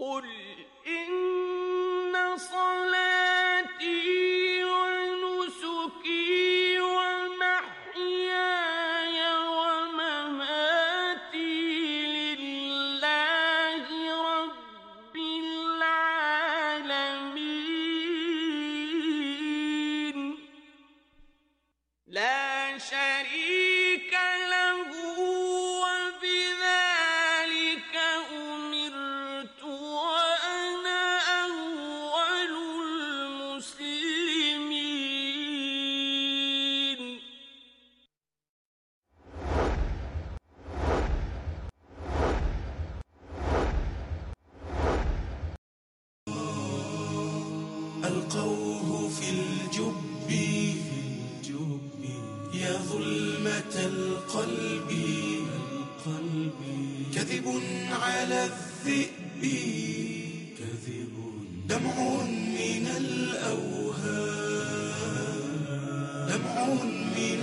قل إن صلاتي ونسكي ومحياي ومماتي لله رب العالمين لا شريك له وبذلك أمرت وأنا أول المسلمين ألقوه في الجب يا ظلمة القلب كذب على الذئب كذب دمع من الأوهام دمع من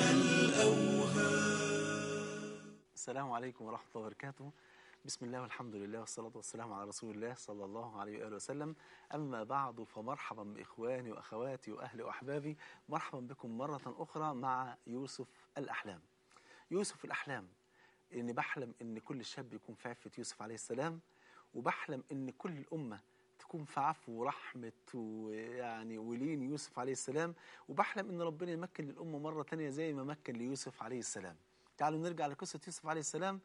الأوهام السلام عليكم ورحمة الله وبركاته بسم الله والحمد لله والصلاة والسلام على رسول الله صلى الله عليه وآله وسلم أما بعد فمرحبا بإخواني وأخواتي وأهلي وأحبابي مرحبا بكم مرة أخرى مع يوسف الأحلام يوسف الأحلام إني بحلم إن كل شاب يكون في عفة يوسف عليه السلام وبحلم إن كل الأمة تكون في عفو ورحمة ويعني ولين يوسف عليه السلام وبحلم إن ربنا يمكن للأمة مرة تانية زي ما مكن ليوسف عليه السلام تعالوا نرجع لقصة يوسف عليه السلام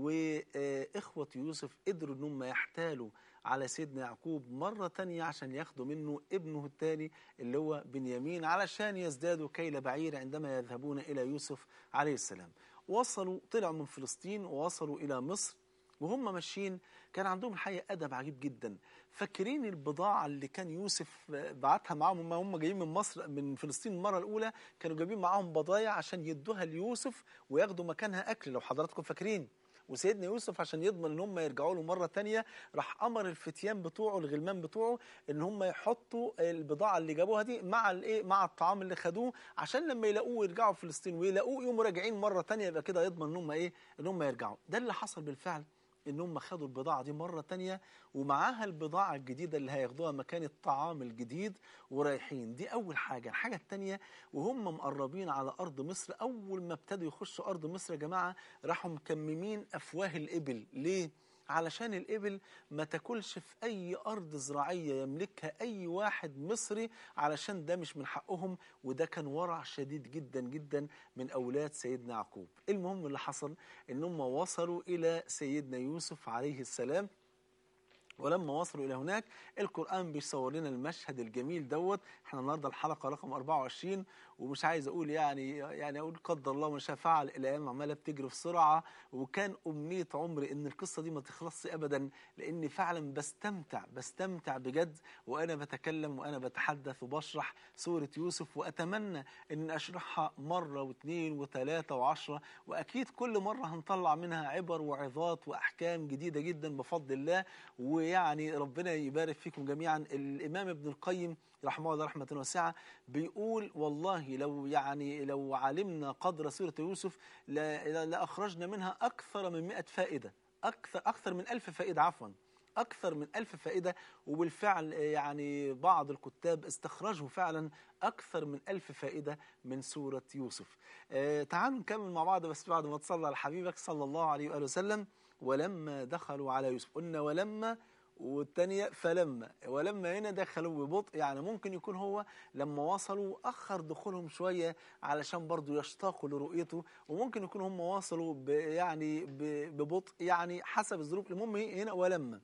وإخوة يوسف قدروا إن هم يحتالوا على سيدنا يعقوب مرة تانية عشان ياخدوا منه ابنه الثاني اللي هو بنيامين علشان يزدادوا كيل بعير عندما يذهبون إلى يوسف عليه السلام وصلوا طلعوا من فلسطين ووصلوا إلى مصر وهم ماشيين كان عندهم الحقيقة أدب عجيب جدا فاكرين البضاعة اللي كان يوسف بعتها معاهم هم هم جايين من مصر من فلسطين المرة الأولى كانوا جايبين معاهم بضايع عشان يدوها ليوسف وياخدوا مكانها أكل لو حضراتكم فاكرين وسيدنا يوسف عشان يضمن ان هم يرجعوا له مره تانية راح امر الفتيان بتوعه الغلمان بتوعه ان هم يحطوا البضاعه اللي جابوها دي مع الايه مع الطعام اللي خدوه عشان لما يلاقوه يرجعوا فلسطين ويلاقوه يقوموا راجعين مره تانية يبقى كده يضمن ان هم ايه ان هم يرجعوا ده اللي حصل بالفعل ان هم خدوا البضاعه دي مره تانية ومعاها البضاعه الجديده اللي هياخدوها مكان الطعام الجديد ورايحين دي اول حاجه الحاجه الثانيه وهم مقربين على ارض مصر اول ما ابتدوا يخشوا ارض مصر يا جماعه راحوا مكممين افواه الابل ليه علشان الإبل ما تاكلش في أي أرض زراعية يملكها أي واحد مصري علشان ده مش من حقهم وده كان ورع شديد جدا جدا من أولاد سيدنا يعقوب المهم اللي حصل إن هم وصلوا إلى سيدنا يوسف عليه السلام ولما وصلوا إلى هناك القرآن بيصور لنا المشهد الجميل دوت احنا النهارده الحلقة رقم 24 ومش عايز أقول يعني يعني أقول قدر الله ما شاء فعل الأيام عمالة بتجري بسرعة وكان أمنية عمري إن القصة دي ما تخلصش أبدا لأني فعلا بستمتع بستمتع بجد وأنا بتكلم وأنا بتحدث وبشرح سورة يوسف وأتمنى إن أشرحها مرة واثنين وثلاثة وعشرة وأكيد كل مرة هنطلع منها عبر وعظات وأحكام جديدة جدا بفضل الله ويعني ربنا يبارك فيكم جميعا الإمام ابن القيم رحمه الله رحمة واسعة بيقول والله لو يعني لو علمنا قدر سورة يوسف لأخرجنا منها أكثر من 100 فائدة أكثر أكثر من ألف فائدة عفوا أكثر من ألف فائدة وبالفعل يعني بعض الكتاب استخرجوا فعلا أكثر من ألف فائدة من سورة يوسف آه تعالوا نكمل مع بعض بس بعد ما تصلى على حبيبك صلى الله عليه وآله وسلم ولما دخلوا على يوسف قلنا ولما والتانية فلما ولما هنا دخلوا ببطء يعني ممكن يكون هو لما وصلوا أخر دخولهم شوية علشان برضو يشتاقوا لرؤيته وممكن يكون هم وصلوا ب يعني ببطء يعني حسب الظروف المهم هنا ولما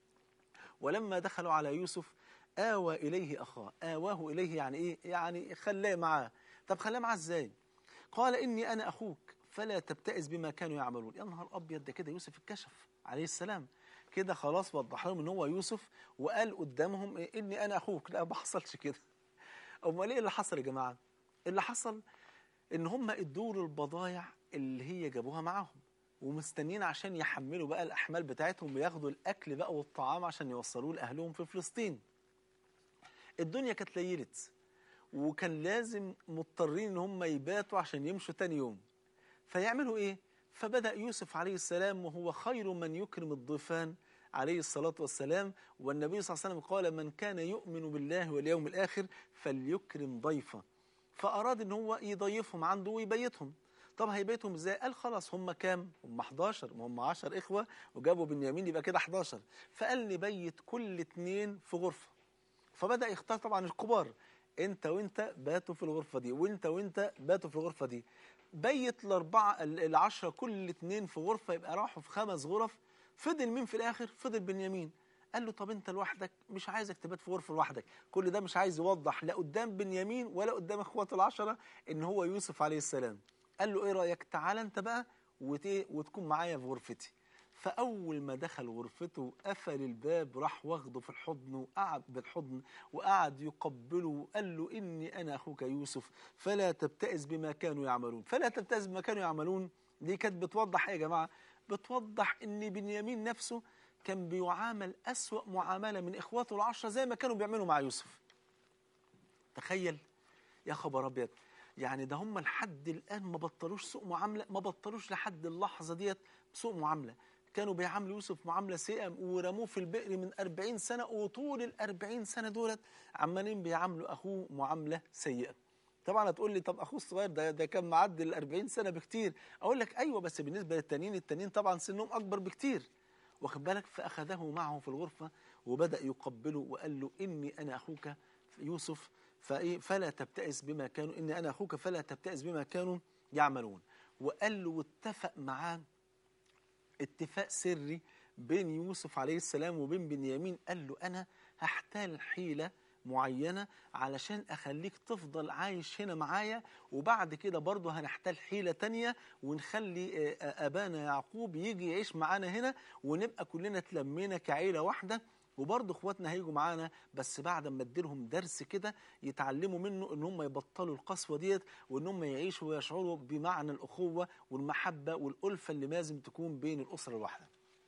ولما دخلوا على يوسف آوى إليه أخاه آواه إليه يعني إيه يعني خلاه معاه طب خلاه معاه إزاي قال إني أنا أخوك فلا تبتئس بما كانوا يعملون يا نهار أبيض ده كده يوسف اتكشف عليه السلام كده خلاص وضح لهم ان هو يوسف وقال قدامهم إيه اني انا اخوك لا ما حصلش كده امال ايه اللي حصل يا جماعه اللي حصل ان هم ادوا له البضايع اللي هي جابوها معاهم ومستنيين عشان يحملوا بقى الاحمال بتاعتهم وياخدوا الاكل بقى والطعام عشان يوصلوه لاهلهم في فلسطين الدنيا كانت ليلت وكان لازم مضطرين ان هم يباتوا عشان يمشوا تاني يوم فيعملوا ايه فبدأ يوسف عليه السلام وهو خير من يكرم الضيفان عليه الصلاة والسلام والنبي صلى الله عليه وسلم قال من كان يؤمن بالله واليوم الآخر فليكرم ضيفه فأراد ان هو يضيفهم عنده ويبيتهم طب هيبيتهم ازاي قال خلاص هم كام هم 11 ما هم 10 اخوه وجابوا بنيامين يبقى كده 11 فقال نبيت كل اتنين في غرفه فبدا يختار طبعا الكبار انت وانت باتوا في الغرفه دي وانت وانت باتوا في الغرفه دي بيت الاربعه ال- العشره كل اتنين في غرفه يبقى راحوا في خمس غرف فضل مين في الاخر فضل بنيامين قال له طب انت لوحدك مش عايزك تبات في غرفه لوحدك كل ده مش عايز يوضح لا قدام بنيامين ولا قدام اخواته العشره ان هو يوسف عليه السلام قال له ايه رايك تعالى انت بقى وت- إيه؟ وتكون معايا في غرفتي فاول ما دخل غرفته قفل الباب راح واخده في الحضن وقعد بالحضن وقعد يقبله وقال له اني انا اخوك يوسف فلا تبتئس بما كانوا يعملون فلا تبتئس بما كانوا يعملون دي كانت بتوضح ايه يا جماعه بتوضح ان بنيامين نفسه كان بيعامل أسوأ معاملة من إخواته العشرة زي ما كانوا بيعملوا مع يوسف تخيل يا خبر أبيض يعني ده هم لحد الآن ما بطلوش سوء معاملة ما بطلوش لحد اللحظة ديت سوء معاملة كانوا بيعاملوا يوسف معاملة سيئة ورموه في البئر من أربعين سنة وطول الأربعين سنة دولت عمالين بيعاملوا أخوه معاملة سيئة طبعا هتقول لي طب اخوه الصغير ده ده كان معدي ال 40 سنه بكتير اقول لك ايوه بس بالنسبه للتانيين التانيين طبعا سنهم اكبر بكتير واخد بالك فاخذه معه في الغرفه وبدا يقبله وقال له اني انا اخوك يوسف فايه فلا تبتئس بما كانوا اني انا اخوك فلا تبتئس بما كانوا يعملون وقال له واتفق معاه اتفاق سري بين يوسف عليه السلام وبين بنيامين قال له انا هحتال حيله معينه علشان اخليك تفضل عايش هنا معايا وبعد كده برضه هنحتال حيله تانية ونخلي آه، ابانا يعقوب يجي يعيش معانا هنا ونبقى كلنا اتلمينا كعيله واحده وبرضه اخواتنا هيجوا معانا بس بعد ما اديلهم درس كده يتعلموا منه ان هم يبطلوا القسوه ديت وان هم يعيشوا ويشعروا بمعنى الاخوه والمحبه والالفه اللي لازم تكون بين الاسره الواحده.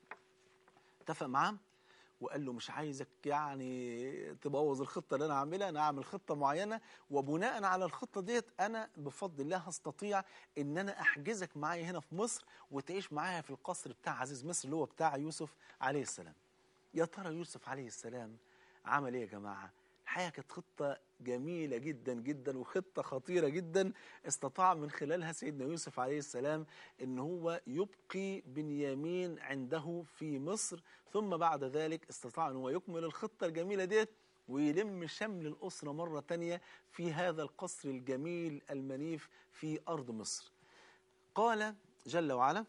اتفق معاه وقال له مش عايزك يعني تبوظ الخطه اللي انا عاملها انا هعمل خطه معينه وبناء على الخطه ديت انا بفضل الله هستطيع ان انا احجزك معايا هنا في مصر وتعيش معايا في القصر بتاع عزيز مصر اللي هو بتاع يوسف عليه السلام. يا ترى يوسف عليه السلام عمل ايه يا جماعه؟ الحقيقه كانت خطه جميله جدا جدا وخطه خطيره جدا استطاع من خلالها سيدنا يوسف عليه السلام ان هو يبقي بنيامين عنده في مصر ثم بعد ذلك استطاع ان هو يكمل الخطه الجميله ديت ويلم شمل الاسره مره تانية في هذا القصر الجميل المنيف في ارض مصر. قال جل وعلا: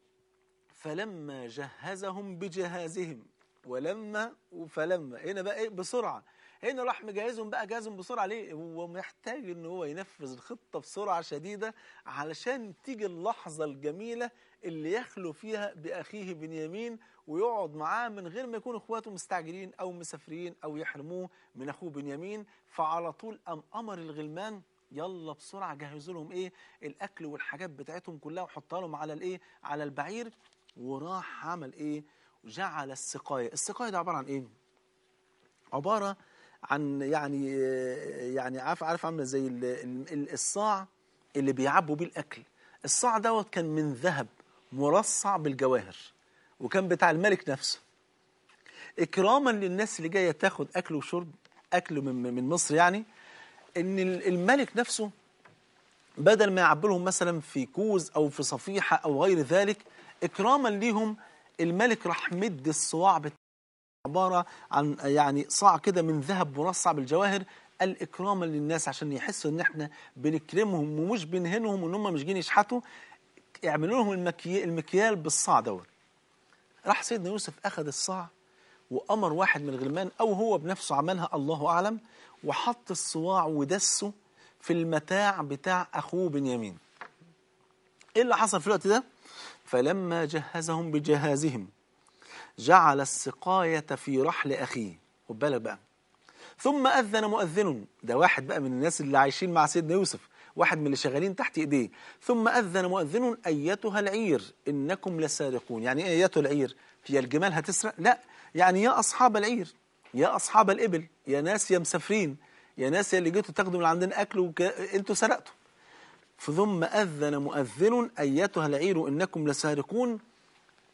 فلما جهزهم بجهازهم ولما وفلما هنا بقى ايه بسرعه هنا راح مجهزهم بقى جهزهم بسرعه ليه هو محتاج ان هو ينفذ الخطه بسرعه شديده علشان تيجي اللحظه الجميله اللي يخلو فيها باخيه بنيامين ويقعد معاه من غير ما يكون اخواته مستعجلين او مسافرين او يحرموه من اخوه بنيامين فعلى طول قام امر الغلمان يلا بسرعه جهزوا لهم ايه الاكل والحاجات بتاعتهم كلها وحطها لهم على الايه على البعير وراح عمل ايه جعل السقايه السقايه ده عباره عن ايه عباره عن يعني يعني عارف عارف عامله زي ال- ال- الصاع اللي بيعبوا بيه الاكل الصاع دوت كان من ذهب مرصع بالجواهر وكان بتاع الملك نفسه اكراما للناس اللي جايه تاخد اكل وشرب اكل من من مصر يعني ان ال- الملك نفسه بدل ما يعبوا لهم مثلا في كوز او في صفيحه او غير ذلك اكراما ليهم الملك راح مد الصواع بتاع عباره عن يعني صاع كده من ذهب مرصع بالجواهر قال اكراما للناس عشان يحسوا ان احنا بنكرمهم ومش بنهنهم وان هم مش جايين يشحتوا يعملوا لهم المكي... المكيال بالصاع دوت راح سيدنا يوسف اخذ الصاع وامر واحد من الغلمان او هو بنفسه عملها الله اعلم وحط الصواع ودسه في المتاع بتاع اخوه بنيامين ايه اللي حصل في الوقت ده فلما جهزهم بجهازهم جعل السقاية في رحل أخيه خد بالك بقى ثم أذن مؤذن ده واحد بقى من الناس اللي عايشين مع سيدنا يوسف واحد من اللي شغالين تحت إيديه ثم أذن مؤذن أيتها العير إنكم لسارقون يعني إيه أيتها العير هي الجمال هتسرق لا يعني يا أصحاب العير يا أصحاب الإبل يا ناس يا مسافرين يا ناس يا اللي جيتوا تاخدوا من عندنا أكل وك... أنتوا سرقتوا ثم أذن مؤذن أيتها العير إنكم لسارقون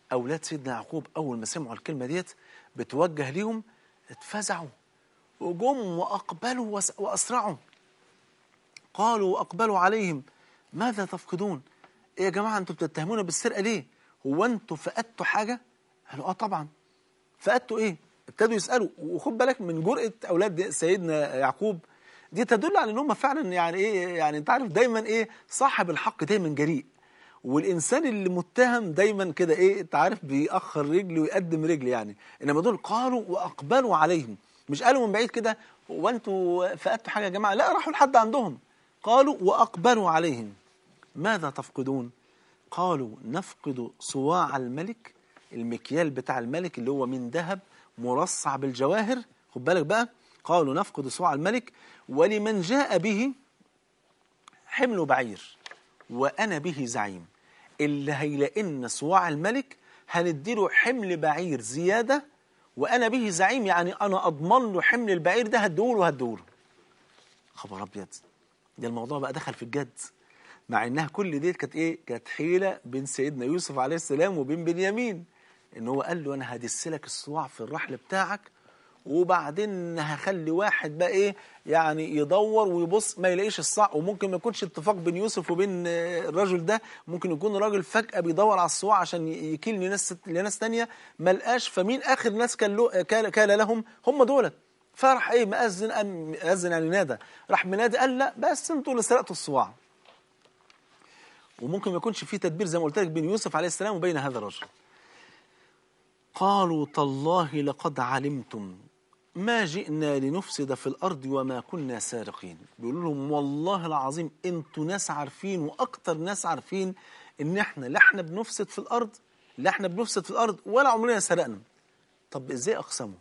اولاد سيدنا يعقوب اول ما سمعوا الكلمه ديت بتوجه ليهم اتفزعوا وجم واقبلوا وس- واسرعوا قالوا واقبلوا عليهم ماذا تفقدون ايه يا جماعه انتوا بتتهمونا بالسرقه ليه هو انتوا فقدتوا حاجه قالوا اه طبعا فقدتوا ايه ابتدوا يسالوا وخد بالك من جرأه اولاد سيدنا يعقوب دي تدل على ان هم فعلا يعني ايه يعني انت عارف دايما ايه صاحب الحق دايما جريء والانسان اللي متهم دايما كده ايه انت عارف بيأخر رجل ويقدم رجل يعني انما دول قالوا واقبلوا عليهم مش قالوا من بعيد كده هو انتوا فقدتوا حاجه يا جماعه لا راحوا لحد عندهم قالوا واقبلوا عليهم ماذا تفقدون قالوا نفقد صواع الملك المكيال بتاع الملك اللي هو من ذهب مرصع بالجواهر خد بالك بقى قالوا نفقد صواع الملك ولمن جاء به حمل بعير وانا به زعيم اللي هيلاقينا صواع الملك هنديله حمل بعير زياده وانا به زعيم يعني انا اضمن له حمل البعير ده هديهوله وهديهوله خبر ابيض ده الموضوع بقى دخل في الجد مع انها كل دي كانت ايه كانت حيله بين سيدنا يوسف عليه السلام وبين بنيامين ان هو قال له انا هدس لك الصواع في الرحل بتاعك وبعدين هخلي واحد بقى ايه يعني يدور ويبص ما يلاقيش الصاع وممكن ما يكونش اتفاق بين يوسف وبين آه، الرجل ده ممكن يكون راجل فجأة بيدور على الصواع عشان ي- يكيل لناس لناس تانية ما لقاش فمين اخر ناس كان له كان, كان لهم هم دولت فراح ايه مأذن أم- مأذن يعني نادى راح منادي قال لا بس انتوا اللي سرقتوا الصواع وممكن ما يكونش في تدبير زي ما قلت لك بين يوسف عليه السلام وبين هذا الرجل قالوا تالله لقد علمتم ما جئنا لنفسد في الأرض وما كنا سارقين بيقولوا لهم والله العظيم انتوا ناس عارفين وأكتر ناس عارفين إن إحنا لا إحنا بنفسد في الأرض لا إحنا بنفسد في الأرض ولا عمرنا سرقنا طب إزاي أقسموا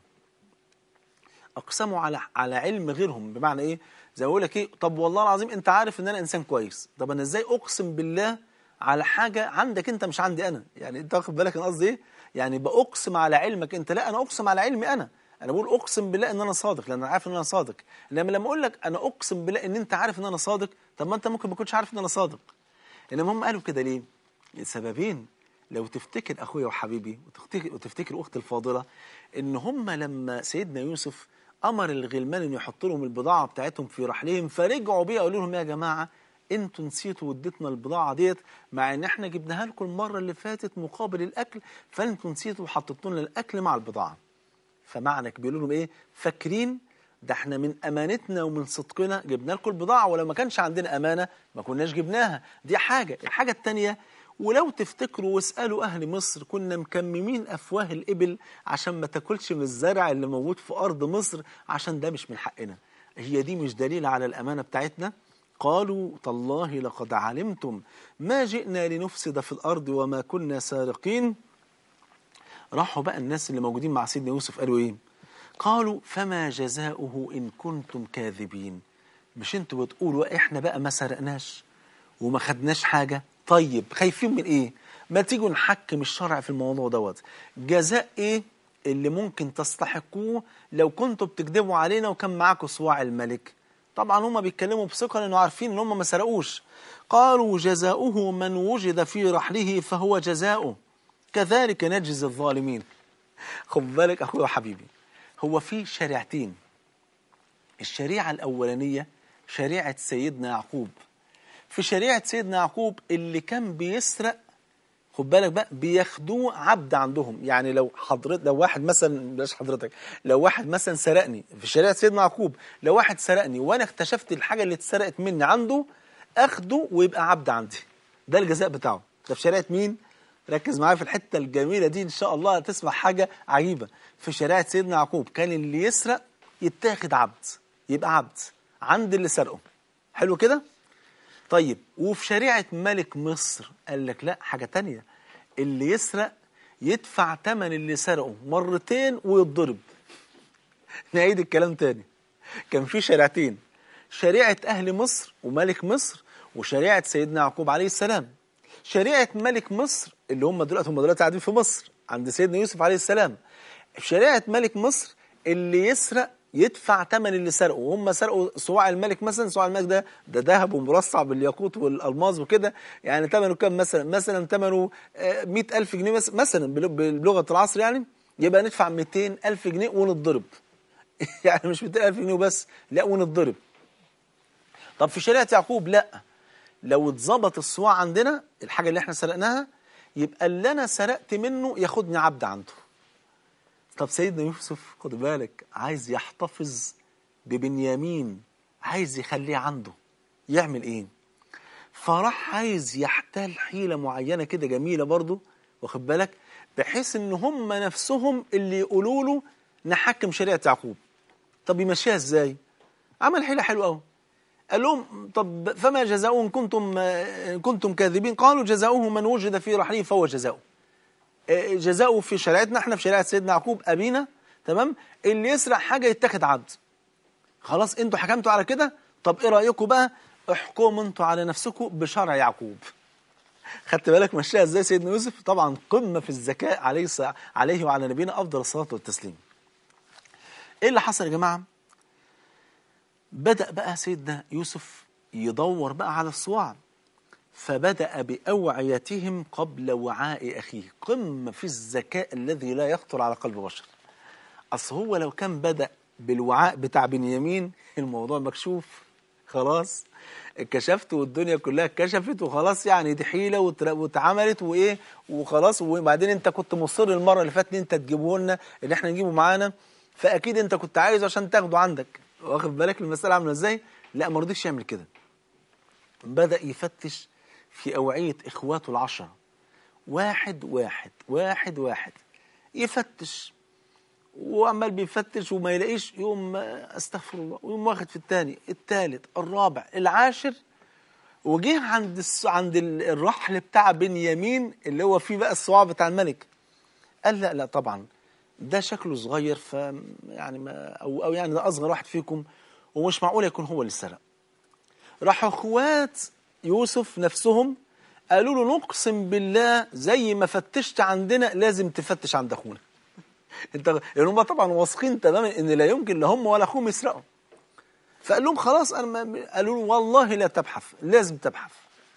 أقسموا على على علم غيرهم بمعنى إيه زي ما بقول لك إيه طب والله العظيم أنت عارف إن أنا إنسان كويس طب أنا إزاي أقسم بالله على حاجة عندك أنت مش عندي أنا يعني أنت واخد بالك أنا قصدي إيه يعني بأقسم على علمك أنت لا أنا أقسم على علمي أنا انا بقول اقسم بالله ان انا صادق لان انا عارف ان انا صادق انما لما اقول لك انا اقسم بالله ان انت عارف ان انا صادق طب ما انت ممكن ما تكونش عارف ان انا صادق انما هم قالوا كده ليه لسببين لو تفتكر اخويا وحبيبي وتفتكر, وتفتكر اختي الفاضله ان هم لما سيدنا يوسف امر الغلمان ان يحط لهم البضاعه بتاعتهم في رحلهم فرجعوا بيها قالوا لهم يا جماعه انتوا نسيتوا وديتنا البضاعه ديت مع ان احنا جبناها لكم المره اللي فاتت مقابل الاكل فانتوا نسيتوا وحطيتوا لنا الاكل مع البضاعه فمعنى بيقولوا لهم ايه فاكرين ده احنا من امانتنا ومن صدقنا جبنا لكم البضاعه ولو ما كانش عندنا امانه ما كناش جبناها دي حاجه الحاجه الثانيه ولو تفتكروا واسالوا اهل مصر كنا مكممين افواه الابل عشان ما تاكلش من الزرع اللي موجود في ارض مصر عشان ده مش من حقنا هي دي مش دليل على الامانه بتاعتنا قالوا تالله لقد علمتم ما جئنا لنفسد في الارض وما كنا سارقين راحوا بقى الناس اللي موجودين مع سيدنا يوسف قالوا ايه قالوا فما جزاؤه ان كنتم كاذبين مش انتوا بتقولوا احنا بقى ما سرقناش وما خدناش حاجه طيب خايفين من ايه ما تيجوا نحكم الشرع في الموضوع دوت جزاء ايه اللي ممكن تستحقوه لو كنتوا بتكذبوا علينا وكان معاكم صواع الملك طبعا هم بيتكلموا بثقه لانه عارفين ان هم ما سرقوش قالوا جزاؤه من وجد في رحله فهو جزاؤه كذلك نجزي الظالمين خد بالك اخويا وحبيبي هو في شريعتين الشريعه الاولانيه شريعه سيدنا يعقوب في شريعه سيدنا يعقوب اللي كان بيسرق خد بالك بقى بياخدوه عبد عندهم يعني لو حضرتك لو واحد مثلا بلاش حضرتك لو واحد مثلا سرقني في شريعه سيدنا يعقوب لو واحد سرقني وانا اكتشفت الحاجه اللي اتسرقت مني عنده اخده ويبقى عبد عندي ده الجزاء بتاعه ده في شريعه مين ركز معايا في الحته الجميله دي ان شاء الله هتسمع حاجه عجيبه في شريعه سيدنا يعقوب كان اللي يسرق يتاخد عبد يبقى عبد عند اللي سرقه حلو كده طيب وفي شريعة ملك مصر قال لك لا حاجة تانية اللي يسرق يدفع تمن اللي سرقه مرتين ويتضرب نعيد الكلام تاني كان في شريعتين شريعة أهل مصر وملك مصر وشريعة سيدنا يعقوب عليه السلام شريعة ملك مصر اللي هم دلوقتي هم دلوقتي قاعدين في مصر عند سيدنا يوسف عليه السلام في شريعة ملك مصر اللي يسرق يدفع ثمن اللي سرقه وهم سرقوا صواع الملك مثلا صواع الملك ده ده ذهب ومرصع بالياقوت والالماظ وكده يعني ثمنه كام مثلا مثلا ثمنه 100000 جنيه مس- مثلا بل- بلغه العصر يعني يبقى ندفع 200000 جنيه ونتضرب يعني مش 200000 جنيه وبس لا ونتضرب طب في شريعه يعقوب لا لو اتظبط الصواع عندنا الحاجه اللي احنا سرقناها يبقى اللي انا سرقت منه ياخدني عبد عنده طب سيدنا يوسف خد بالك عايز يحتفظ ببنيامين عايز يخليه عنده يعمل ايه فراح عايز يحتال حيلة معينة كده جميلة برضو واخد بالك بحيث ان هم نفسهم اللي يقولوا له نحكم شريعة يعقوب طب يمشيها ازاي عمل حيلة حلوة قوي قال لهم طب فما جزاؤه ان كنتم إن كنتم كاذبين قالوا جزاؤه من وجد في رحله فهو جزاؤه جزاؤه في شريعتنا احنا في شريعه سيدنا يعقوب ابينا تمام اللي يسرق حاجه يتاخد عبد خلاص انتوا حكمتوا على كده طب ايه رايكم بقى احكموا انتوا على نفسكم بشرع يعقوب خدت بالك مشاها ازاي سيدنا يوسف طبعا قمه في الذكاء عليه الص- عليه وعلى نبينا افضل الصلاه والتسليم ايه اللي حصل يا جماعه بدأ بقى سيدنا يوسف يدور بقى على الصواع فبدأ بأوعيتهم قبل وعاء أخيه قمة في الذكاء الذي لا يخطر على قلب بشر أصل هو لو كان بدأ بالوعاء بتاع بنيامين الموضوع مكشوف خلاص اتكشفت والدنيا كلها اتكشفت وخلاص يعني دي حيله واتر- واتعملت وايه وخلاص وبعدين انت كنت مصر المره اللي فاتت ان انت تجيبه لنا ان احنا نجيبه معانا فاكيد انت كنت عايزه عشان تاخده عندك واخد بالك المساله عامله ازاي؟ لا ما رضيش يعمل كده بدا يفتش في اوعيه اخواته العشره واحد واحد واحد واحد يفتش وعمال بيفتش وما يلاقيش يوم آه، استغفر الله ويوم واخد في الثاني الثالث الرابع العاشر وجه عند الس... عند ال- الرحل بتاع بنيامين اللي هو فيه بقى الصواع بتاع الملك قال لا لا طبعا ده شكله صغير ف يعني ما او او يعني ده اصغر واحد فيكم ومش معقول يكون هو اللي سرق راحوا اخوات يوسف نفسهم قالوا له نقسم بالله زي ما فتشت عندنا لازم تفتش عند اخونا انت لان هم طبعا واثقين تماما ان لا يمكن لا هم ولا اخوهم يسرقوا فقال لهم خلاص انا ما قالوا له والله لا تبحث لازم تبحث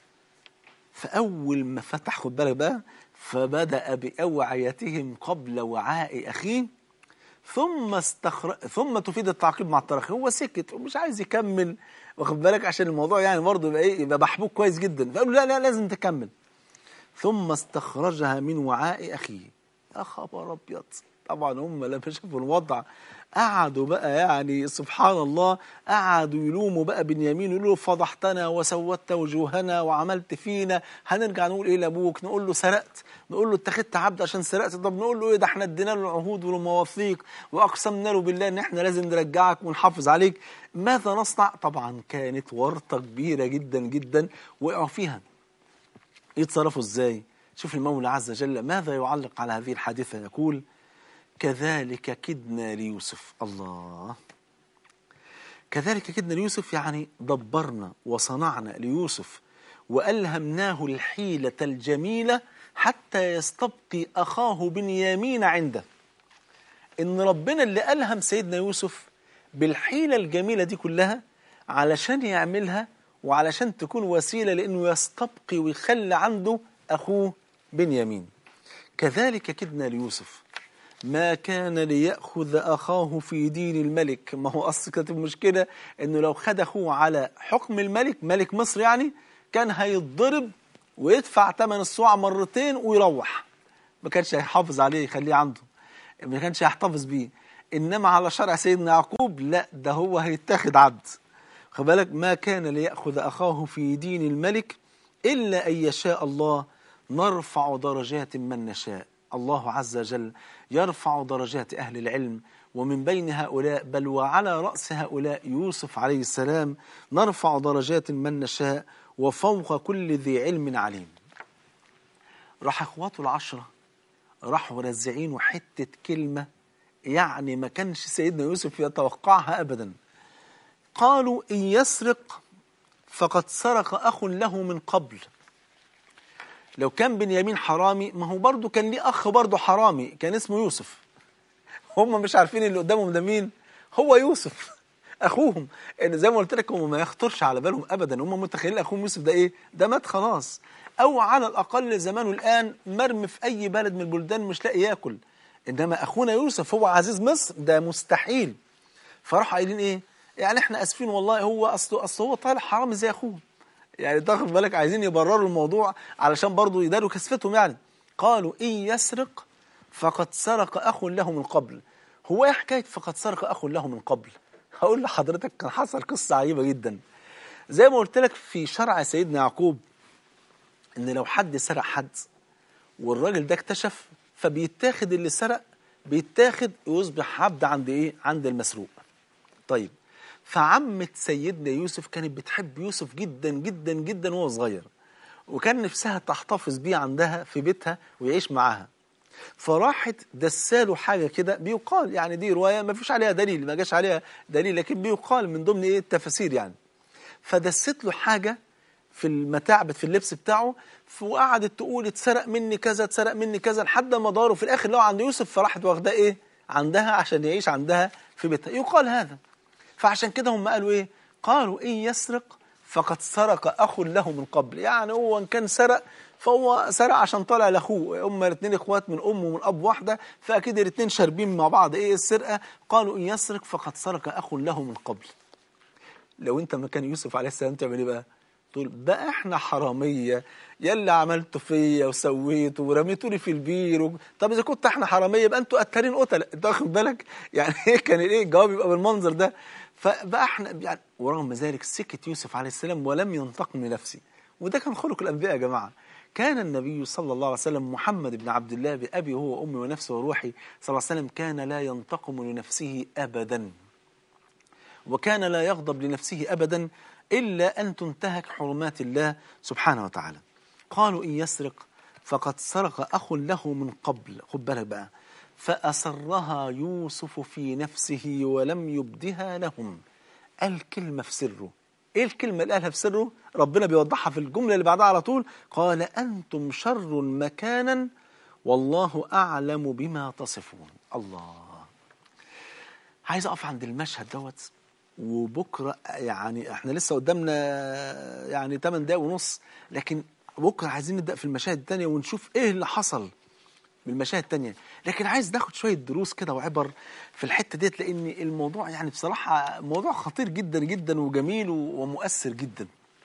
فاول ما فتح خد بالك بقى فبدا باوعيتهم قبل وعاء اخيه ثم استخر... ثم تفيد التعقيب مع التراخي هو سكت ومش عايز يكمل واخد بالك عشان الموضوع يعني برضه يبقى ايه يبقى محبوك كويس جدا فقالوا لا لا لازم تكمل ثم استخرجها من وعاء اخيه يا خبر ابيض طبعا هم لما شافوا الوضع قعدوا بقى يعني سبحان الله قعدوا يلوموا بقى بنيامين يقولوا له فضحتنا وسودت وجوهنا وعملت فينا هنرجع نقول ايه لابوك نقول له سرقت نقول له اتخذت عبد عشان سرقت طب نقول له ايه ده احنا ادينا له العهود والمواثيق واقسمنا له بالله ان احنا لازم نرجعك ونحافظ عليك ماذا نصنع طبعا كانت ورطه كبيره جدا جدا وقعوا فيها يتصرفوا ازاي شوف المولى عز وجل ماذا يعلق على هذه الحادثة يقول كذلك كدنا ليوسف الله كذلك كدنا ليوسف يعني دبرنا وصنعنا ليوسف وألهمناه الحيلة الجميلة حتى يستبقي أخاه بنيامين عنده إن ربنا اللي ألهم سيدنا يوسف بالحيلة الجميلة دي كلها علشان يعملها وعلشان تكون وسيلة لأنه يستبقي ويخلي عنده أخوه بنيامين كذلك كدنا ليوسف ما كان ليأخذ أخاه في دين الملك ما هو أصل كانت المشكلة إنه لو خد أخوه على حكم الملك ملك مصر يعني كان هيتضرب ويدفع ثمن الصواع مرتين ويروح ما كانش هيحافظ عليه يخليه عنده ما كانش هيحتفظ بيه إنما على شرع سيدنا يعقوب لا ده هو هيتاخد عبد خد بالك ما كان ليأخذ أخاه في دين الملك إلا أن يشاء الله نرفع درجات من نشاء الله عز وجل يرفع درجات أهل العلم ومن بين هؤلاء بل وعلى رأس هؤلاء يوسف عليه السلام نرفع درجات من نشاء وفوق كل ذي علم عليم راح اخواته العشرة راحوا رزعين حتة كلمة يعني ما كانش سيدنا يوسف يتوقعها أبدا قالوا إن يسرق فقد سرق أخ له من قبل لو كان بنيامين حرامي ما هو برضه كان ليه أخ برضه حرامي كان اسمه يوسف هم مش عارفين اللي قدامهم ده مين هو يوسف اخوهم ان زي ما قلت لك هم ما يخطرش على بالهم ابدا هم متخيلين اخوهم يوسف ده ايه ده مات خلاص او على الاقل زمانه الان مرمي في اي بلد من البلدان مش لاقي ياكل انما اخونا يوسف هو عزيز مصر ده مستحيل فراحوا قايلين ايه يعني احنا اسفين والله هو اصله اصل هو طالع حرامي زي اخوه يعني تاخد بالك عايزين يبرروا الموضوع علشان برضه يداروا كسفتهم يعني قالوا ان يسرق فقد سرق اخ له من قبل هو ايه حكايه فقد سرق اخ له من قبل هقول لحضرتك كان حصل قصه عجيبه جدا زي ما قلت لك في شرع سيدنا يعقوب ان لو حد سرق حد والراجل ده اكتشف فبيتاخد اللي سرق بيتاخد ويصبح عبد عند ايه عند المسروق طيب فعمة سيدنا يوسف كانت بتحب يوسف جدا جدا جدا وهو صغير وكان نفسها تحتفظ بيه عندها في بيتها ويعيش معاها فراحت دساله حاجة كده بيقال يعني دي رواية ما فيش عليها دليل ما جاش عليها دليل لكن بيقال من ضمن ايه التفاسير يعني فدست له حاجة في المتاع في اللبس بتاعه وقعدت تقول اتسرق مني كذا اتسرق مني كذا لحد ما داروا في الاخر لو عند يوسف فراحت واخداه ايه عندها عشان يعيش عندها في بيتها يقال هذا فعشان كده هم قالوا ايه قالوا ان يسرق فقد سرق اخ له من قبل يعني هو ان كان سرق فهو سرق عشان طالع لاخوه هم الاثنين اخوات من ام ومن اب واحده فاكيد الاثنين شاربين مع بعض ايه السرقه قالوا ان يسرق فقد سرق اخ له من قبل لو انت مكان يوسف عليه السلام تعمل ايه بقى تقول بقى احنا حراميه يلا عملتوا فيا وسويتوا ورميتوني في البير و... طب اذا كنت احنا حراميه يبقى انتوا قتالين قتله انت واخد بالك يعني ايه كان ايه الجواب يبقى بالمنظر ده فبقى احنا يعني ورغم ذلك سكت يوسف عليه السلام ولم ينتقم لنفسه وده كان خلق الانبياء يا جماعه كان النبي صلى الله عليه وسلم محمد بن عبد الله بأبي هو وأمي ونفسي وروحي صلى الله عليه وسلم كان لا ينتقم لنفسه أبدا وكان لا يغضب لنفسه أبدا إلا أن تنتهك حرمات الله سبحانه وتعالى قالوا إن يسرق فقد سرق أخ له من قبل خد بالك بقى فأسرها يوسف في نفسه ولم يبدها لهم قال كلمة في سره ايه الكلمة اللي قالها في سره ربنا بيوضحها في الجملة اللي بعدها على طول قال أنتم شر مكانا والله أعلم بما تصفون الله عايز أقف عند المشهد دوت وبكرة يعني احنا لسه قدامنا يعني 8 دقايق ونص لكن بكرة عايزين نبدأ في المشاهد التانية ونشوف ايه اللي حصل من المشاهد التانية لكن عايز ناخد شوية دروس كده وعبر في الحتة ديت لأن الموضوع يعني بصراحة موضوع خطير جدا جدا وجميل ومؤثر جدا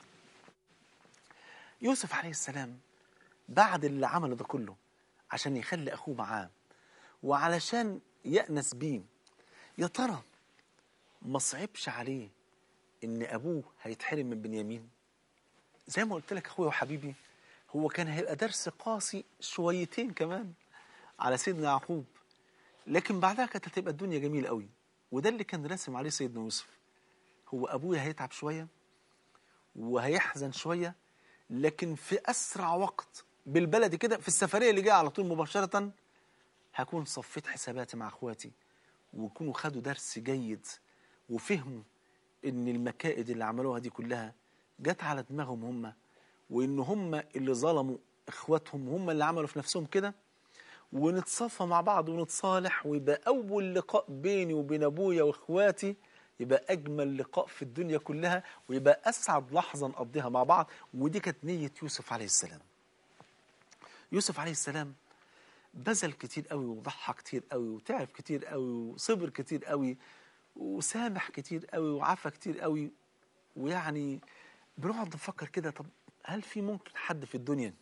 يوسف عليه السلام بعد اللي عمله ده كله عشان يخلي أخوه معاه وعلشان يأنس بيه يا ترى ما صعبش عليه إن أبوه هيتحرم من بنيامين زي ما قلت لك أخويا وحبيبي هو كان هيبقى درس قاسي شويتين كمان على سيدنا يعقوب لكن بعدها كانت هتبقى الدنيا جميلة قوي وده اللي كان راسم عليه سيدنا يوسف هو أبويا هيتعب شوية وهيحزن شوية لكن في أسرع وقت بالبلد كده في السفرية اللي جاية على طول مباشرة هكون صفيت حساباتي مع أخواتي ويكونوا خدوا درس جيد وفهموا إن المكائد اللي عملوها دي كلها جت على دماغهم هم وإن هم اللي ظلموا إخواتهم هم اللي عملوا في نفسهم كده ونتصافى مع بعض ونتصالح ويبقى أول لقاء بيني وبين أبويا وإخواتي يبقى أجمل لقاء في الدنيا كلها ويبقى أسعد لحظة نقضيها مع بعض ودي كانت نية يوسف عليه السلام يوسف عليه السلام بذل كتير قوي وضحى كتير قوي وتعب كتير قوي وصبر كتير قوي وسامح كتير قوي وعفى كتير قوي ويعني بنقعد نفكر كده طب هل في ممكن حد في الدنيا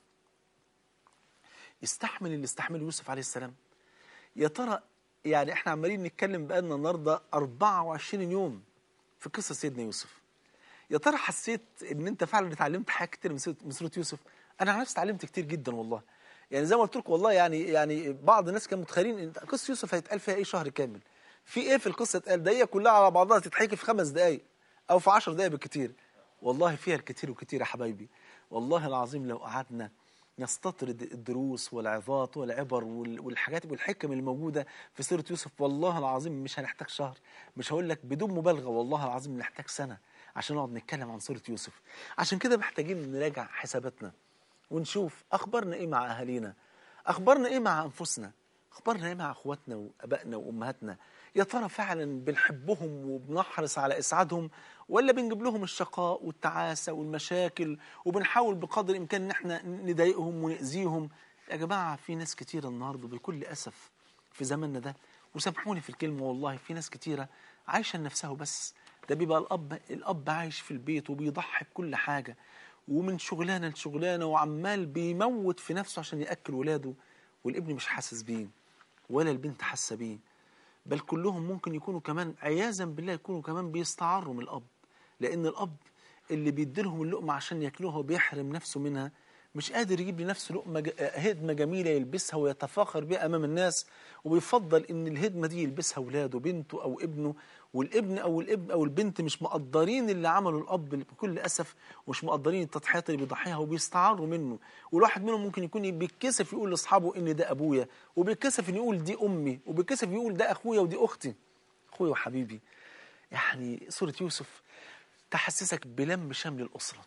يستحمل اللي استحمله يوسف عليه السلام يا ترى يعني احنا عمالين نتكلم بقالنا النهارده 24 يوم في قصه سيدنا يوسف يا ترى حسيت ان انت فعلا اتعلمت حاجات كتير من سيرة- من سوره يوسف انا عن نفسي اتعلمت كتير جدا والله يعني زي ما قلت لكم والله يعني يعني بعض الناس كانوا متخيلين ان قصه يوسف هيتقال فيها ايه شهر كامل في ايه في القصه اتقال ده هي كلها على بعضها تتحكي في خمس دقائق او في 10 دقائق بالكتير والله فيها الكتير وكتير يا حبايبي والله العظيم لو قعدنا نستطرد الدروس والعظات والعبر وال- والحاجات والحكم الموجودة في سورة يوسف والله العظيم مش هنحتاج شهر مش هقول لك بدون مبالغة والله العظيم نحتاج سنة عشان نقعد نتكلم عن سورة يوسف عشان كده محتاجين نراجع حساباتنا ونشوف أخبارنا إيه مع أهالينا أخبارنا إيه مع أنفسنا اخبارنا ايه مع اخواتنا وابائنا وامهاتنا يا ترى فعلا بنحبهم وبنحرص على اسعادهم ولا بنجيب لهم الشقاء والتعاسه والمشاكل وبنحاول بقدر الامكان ان احنا نضايقهم ونأذيهم يا جماعه في ناس كتيره النهارده بكل اسف في زماننا ده وسامحوني في الكلمه والله في ناس كتيره عايشه لنفسها وبس ده بيبقى الاب الاب عايش في البيت وبيضحي بكل حاجه ومن شغلانه لشغلانه وعمال بيموت في نفسه عشان ياكل ولاده والابن مش حاسس بيه ولا البنت حاسه بيه بل كلهم ممكن يكونوا كمان عياذا بالله يكونوا كمان بيستعروا من الاب لان الاب اللي بيديلهم اللقمه عشان ياكلوها وبيحرم نفسه منها مش قادر يجيب لنفسه لقمه ج- هدمه جميله يلبسها ويتفاخر بها امام الناس وبيفضل ان الهدمه دي يلبسها اولاده بنته او ابنه والابن او الابن او البنت مش مقدرين اللي عمله الاب بكل اسف ومش مقدرين التضحيات اللي بيضحيها وبيستعروا منه والواحد منهم ممكن يكون بيتكسف يقول لاصحابه ان ده ابويا وبيتكسف ان يقول دي امي وبيتكسف يقول ده اخويا ودي اختي اخويا وحبيبي يعني سوره يوسف تحسسك بلم شمل الاسره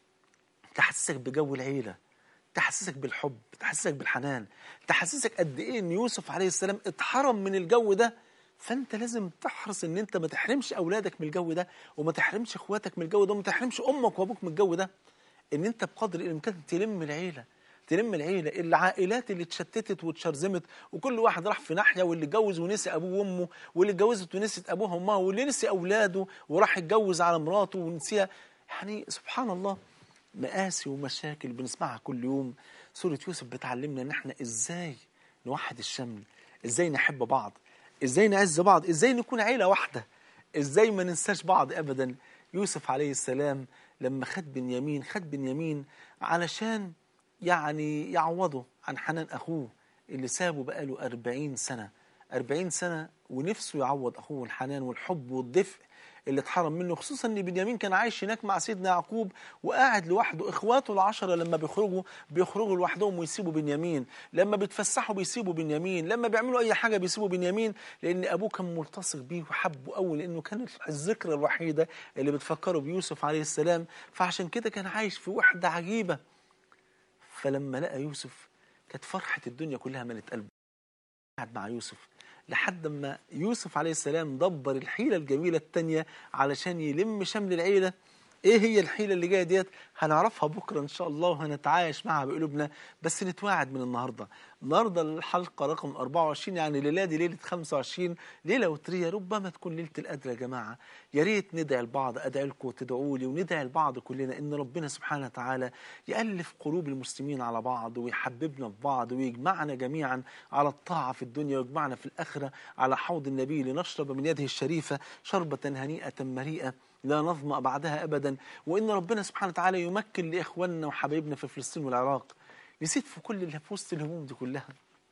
تحسسك بجو العيلة تحسسك بالحب تحسسك بالحنان تحسسك قد ايه ان يوسف عليه السلام اتحرم من الجو ده فانت لازم تحرص ان انت ما تحرمش اولادك من الجو ده وما تحرمش اخواتك من الجو ده وما تحرمش امك وابوك من الجو ده ان انت بقدر الامكان تلم العيله تلم العيله العائلات اللي اتشتتت واتشرذمت وكل واحد راح في ناحيه واللي اتجوز ونسي ابوه وامه واللي اتجوزت ونسيت ابوها وامها واللي نسي اولاده وراح يتجوز على مراته ونسيها يعني سبحان الله مآسي ومشاكل بنسمعها كل يوم سورة يوسف بتعلمنا ان احنا ازاي نوحد الشمل ازاي نحب بعض ازاي نعز بعض ازاي نكون عيلة واحدة ازاي ما ننساش بعض ابدا يوسف عليه السلام لما خد بنيامين خد بنيامين علشان يعني يعوضه عن حنان اخوه اللي سابه بقاله أربعين سنة أربعين سنة ونفسه يعوض أخوه الحنان والحب والدفء اللي اتحرم منه خصوصا ان بنيامين كان عايش هناك مع سيدنا يعقوب وقاعد لوحده اخواته العشرة لما بيخرجوا بيخرجوا لوحدهم ويسيبوا بنيامين لما بيتفسحوا بيسيبوا بنيامين لما بيعملوا اي حاجه بيسيبوا بنيامين لان ابوه كان ملتصق بيه وحبه قوي لانه كانت الذكرى الوحيده اللي بتفكره بيوسف عليه السلام فعشان كده كان عايش في وحده عجيبه فلما لقى يوسف كانت فرحه الدنيا كلها ملت قلبه قعد مع يوسف لحد ما يوسف عليه السلام دبر الحيلة الجميلة التانية علشان يلم شمل العيلة ايه هي الحيلة اللي جاية ديت هنعرفها بكرة ان شاء الله وهنتعايش معها بقلوبنا بس نتواعد من النهاردة النهاردة الحلقة رقم 24 يعني الليلة دي ليلة 25 ليلة وترية ربما تكون ليلة القدر يا جماعة يا ريت ندعي البعض ادعي لكم وتدعوا لي وندعي البعض كلنا ان ربنا سبحانه وتعالى يألف قلوب المسلمين على بعض ويحببنا في بعض ويجمعنا جميعا على الطاعة في الدنيا ويجمعنا في الآخرة على حوض النبي لنشرب من يده الشريفة شربة هنيئة مريئة لا نظمأ بعدها أبدا وإن ربنا سبحانه وتعالى يمكن لإخواننا وحبايبنا في فلسطين والعراق نسيت في كل اللي في وسط الهموم دي كلها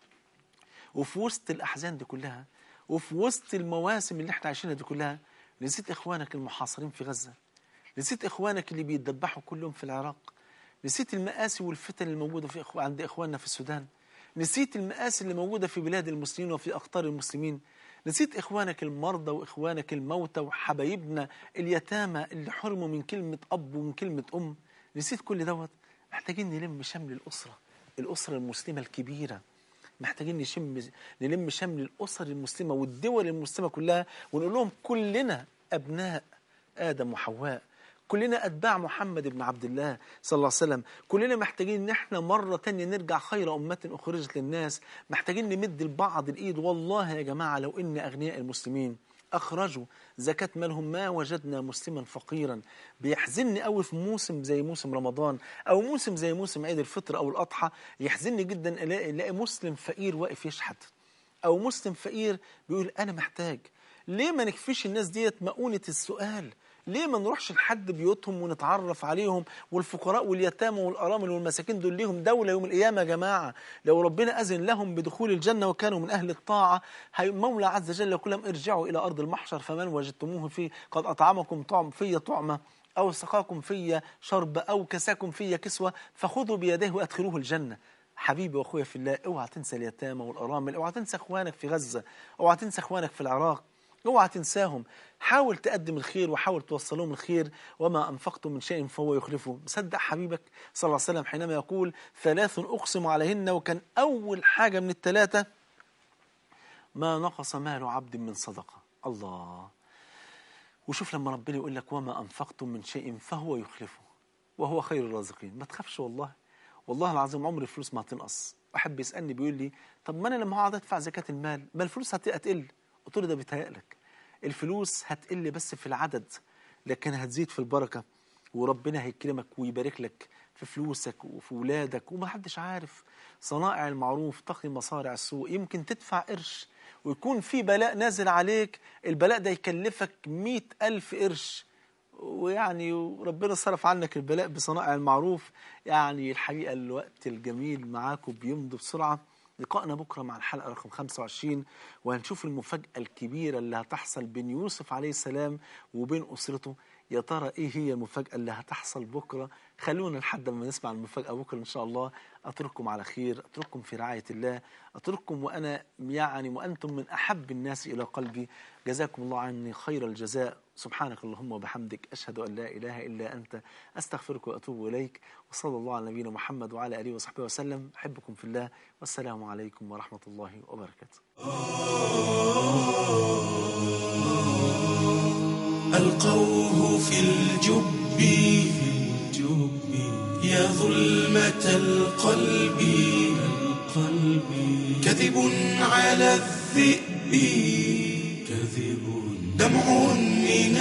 وفي وسط الأحزان دي كلها وفي وسط المواسم اللي احنا عايشينها دي كلها نسيت إخوانك المحاصرين في غزة نسيت إخوانك اللي بيتذبحوا كل يوم في العراق نسيت المآسي والفتن الموجودة في إخو... عند إخواننا في السودان نسيت المآسي اللي موجودة في بلاد المسلمين وفي أقطار المسلمين نسيت إخوانك المرضى وإخوانك الموتى وحبايبنا اليتامى اللي حرموا من كلمة أب ومن كلمة أم نسيت كل دوت محتاجين نلم شمل الأسرة الأسرة المسلمة الكبيرة محتاجين نشم نلم شمل الأسر المسلمة والدول المسلمة كلها ونقول لهم كلنا أبناء آدم وحواء كلنا أتباع محمد بن عبد الله صلى الله عليه وسلم كلنا محتاجين ان احنا مرة تانية نرجع خير أمة أخرجت للناس محتاجين نمد البعض الإيد والله يا جماعة لو إن أغنياء المسلمين أخرجوا زكاة مالهم ما وجدنا مسلما فقيرا بيحزنني قوي في موسم زي موسم رمضان أو موسم زي موسم عيد الفطر أو الأضحى يحزنني جدا ألاقي, ألاقي مسلم فقير واقف يشحت أو مسلم فقير بيقول أنا محتاج ليه ما نكفيش الناس ديت مؤونة السؤال ليه ما نروحش لحد بيوتهم ونتعرف عليهم والفقراء واليتامى والارامل والمساكين دول ليهم دوله يوم القيامه يا جماعه لو ربنا اذن لهم بدخول الجنه وكانوا من اهل الطاعه هي مولى عز وجل يقول لهم ارجعوا الى ارض المحشر فمن وجدتموه فيه قد اطعمكم طعم في طعمه او سقاكم في شرب او كساكم في كسوه فخذوا بيديه وادخلوه الجنه حبيبي واخويا في الله اوعى تنسى اليتامى والارامل اوعى تنسى اخوانك في غزه اوعى تنسى اخوانك في العراق اوعى تنساهم حاول تقدم الخير وحاول توصل لهم الخير وما انفقتم من شيء فهو يخلفه صدق حبيبك صلى الله عليه وسلم حينما يقول ثلاث اقسم عليهن وكان اول حاجه من الثلاثه ما نقص مال عبد من صدقة الله وشوف لما ربنا يقول لك وما أنفقتم من شيء فهو يخلفه وهو خير الرازقين ما تخافش والله والله العظيم عمر الفلوس ما هتنقص واحد بيسألني بيقول لي طب ما أنا لما هقعد أدفع زكاة المال ما الفلوس هت- هتقل قلت له ده بيتهيألك الفلوس هتقل بس في العدد لكن هتزيد في البركة وربنا هيكرمك ويبارك لك في فلوسك وفي ولادك ومحدش عارف صنائع المعروف تقي مصارع السوء يمكن تدفع قرش ويكون في بلاء نازل عليك البلاء ده يكلفك مئة ألف قرش ويعني ربنا صرف عنك البلاء بصنائع المعروف يعني الحقيقة الوقت الجميل معاكم بيمضي بسرعة لقائنا بكرة مع الحلقة رقم 25 وهنشوف المفاجأة الكبيرة اللي هتحصل بين يوسف عليه السلام وبين أسرته يا ترى إيه هي المفاجأة اللي هتحصل بكرة خلونا لحد ما نسمع المفاجأة بكرة إن شاء الله أترككم على خير أترككم في رعاية الله أترككم وأنا يعني وأنتم من أحب الناس إلى قلبي جزاكم الله عني خير الجزاء سبحانك اللهم وبحمدك أشهد أن لا إله إلا أنت أستغفرك وأتوب إليك وصلى الله على نبينا محمد وعلى آله وصحبه وسلم أحبكم في الله والسلام عليكم ورحمة الله وبركاته ألقوه في الجب يا ظلمة القلب كذب على الذئب كذب دمع من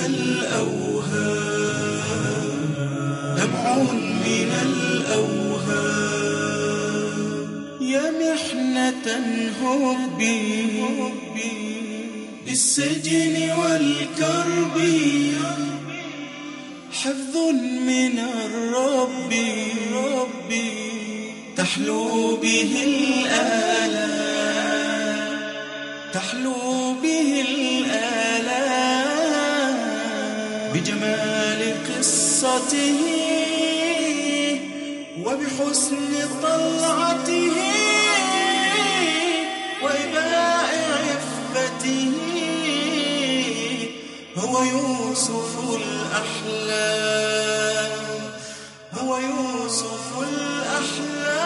الأوهام دمع من الأوهام يا محنة هبي بالسجن والكرب حفظ من الرب ربي تحلو به الآلام تحلو به الآلام بجمال قصته وبحسن طلعته وإباء عفته هو يوسف الأحلام هو يوسف الأحلام